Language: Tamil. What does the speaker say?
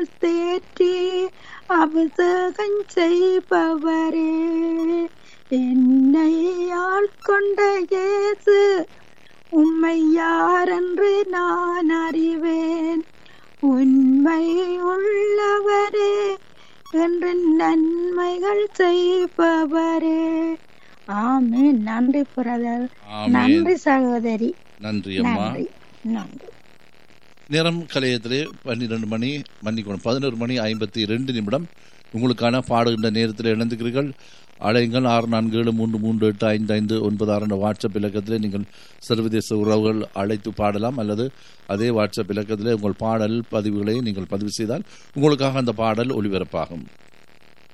தேற்றி அபிஷேகம் செய்பவரே என்னை ஆட்கொண்ட இயேசு உம்மை யாரென்று நான் அறிவேன் உண்மை உள்ளவரே என்று நன்மைகள் செய்பவரே ஆமென் நன்றி பிரதர் ஆமென். நன்றி சகோதரி நன்றி அம்மா நன்றி நன்றி நேரம் கலையத்திலே பன்னிரண்டு மணி மன்னிக்கணும் பதினோரு மணி ஐம்பத்தி ரெண்டு நிமிடம் உங்களுக்கான பாடுகின்ற நேரத்தில் இணைந்துக்கிறீர்கள் அழையுங்கள் ஆறு நான்கு ஏழு மூன்று மூன்று எட்டு ஐந்து ஐந்து ஒன்பது ஆறு என்ற வாட்ஸ்அப் இலக்கத்திலே நீங்கள் சர்வதேச உறவுகள் அழைத்து பாடலாம் அல்லது அதே வாட்ஸ்அப் இலக்கத்திலே உங்கள் பாடல் பதிவுகளை நீங்கள் பதிவு செய்தால் உங்களுக்காக அந்த பாடல் ஒளிபரப்பாகும்